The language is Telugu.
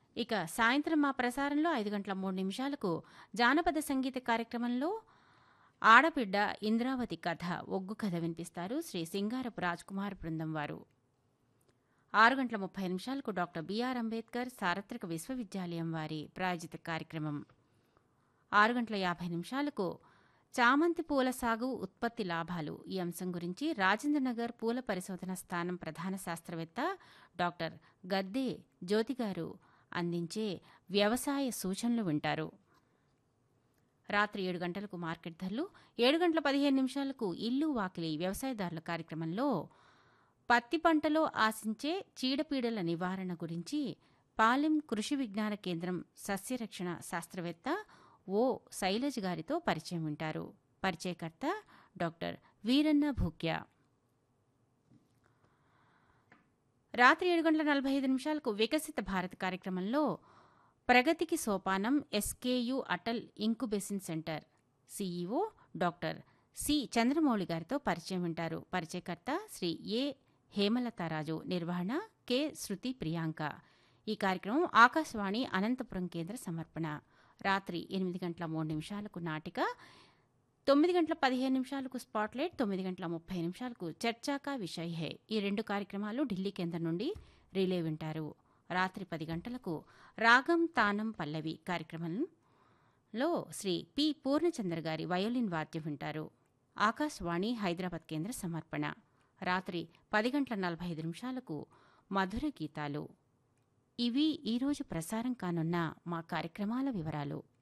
ఇక సాయంత్రం మా ప్రసారంలో ఐదు గంటల మూడు నిమిషాలకు జానపద సంగీత కార్యక్రమంలో ఆడబిడ్డ ఇంద్రావతి కథ ఒగ్గు కథ వినిపిస్తారు శ్రీ సింగారపు రాజ్కుమార్ బృందం వారు ఆరు గంటల ముప్పై నిమిషాలకు డాక్టర్ బిఆర్ అంబేద్కర్ సార్వత్రిక విశ్వవిద్యాలయం వారి ప్రాయోజిత కార్యక్రమం ఆరు గంటల యాభై నిమిషాలకు చామంతి పూల సాగు ఉత్పత్తి లాభాలు ఈ అంశం గురించి రాజేంద్రనగర్ పూల పరిశోధన స్థానం ప్రధాన శాస్త్రవేత్త డాక్టర్ గద్దే జ్యోతి గారు అందించే వ్యవసాయ సూచనలు వింటారు రాత్రి ఏడు గంటలకు మార్కెట్ ధరలు ఏడు గంటల పదిహేను నిమిషాలకు ఇల్లు వాకిలి వ్యవసాయదారుల కార్యక్రమంలో పత్తి పంటలో ఆశించే చీడపీడల నివారణ గురించి పాలెం కృషి విజ్ఞాన కేంద్రం సస్యరక్షణ శాస్త్రవేత్త ఓ శైలజ్ గారితో పరిచయం వింటారు పరిచయకర్త డాక్టర్ వీరన్న భూక్య రాత్రి ఏడు గంటల నలభై ఐదు నిమిషాలకు వికసిత భారత్ కార్యక్రమంలో ప్రగతికి సోపానం SKU Atal incubation centre CEO doctor C Chandramouli గారితో పరిచయం వింటారు పరిచయకర్త శ్రీ ఏ హేమలతారాజు నిర్వహణ కె శృతి ప్రియాంక ఈ కార్యక్రమం ఆకాశవాణి అనంతపురం కేంద్ర సమర్పణ రాత్రి ఎనిమిది గంటల మూడు నిమిషాలకు నాటిక తొమ్మిది గంటల పదిహేను నిమిషాలకు స్పాట్లైట్ తొమ్మిది గంటల ముప్పై నిమిషాలకు చర్చాకా విషయ్ హే ఈ రెండు కార్యక్రమాలు ఢిల్లీ కేంద్రం నుండి రిలే వింటారు రాత్రి పది గంటలకు రాగం తానం పల్లవి కార్యక్రమంలో శ్రీ పి పూర్ణచంద్ర గారి వయోలిన్ వాద్యం వింటారు ఆకాశవాణి హైదరాబాద్ కేంద్ర సమర్పణ రాత్రి పది గంటల నలభై ఐదు నిమిషాలకు మధుర గీతాలు ఇవి ఈరోజు ప్రసారం కానున్న మా కార్యక్రమాల వివరాలు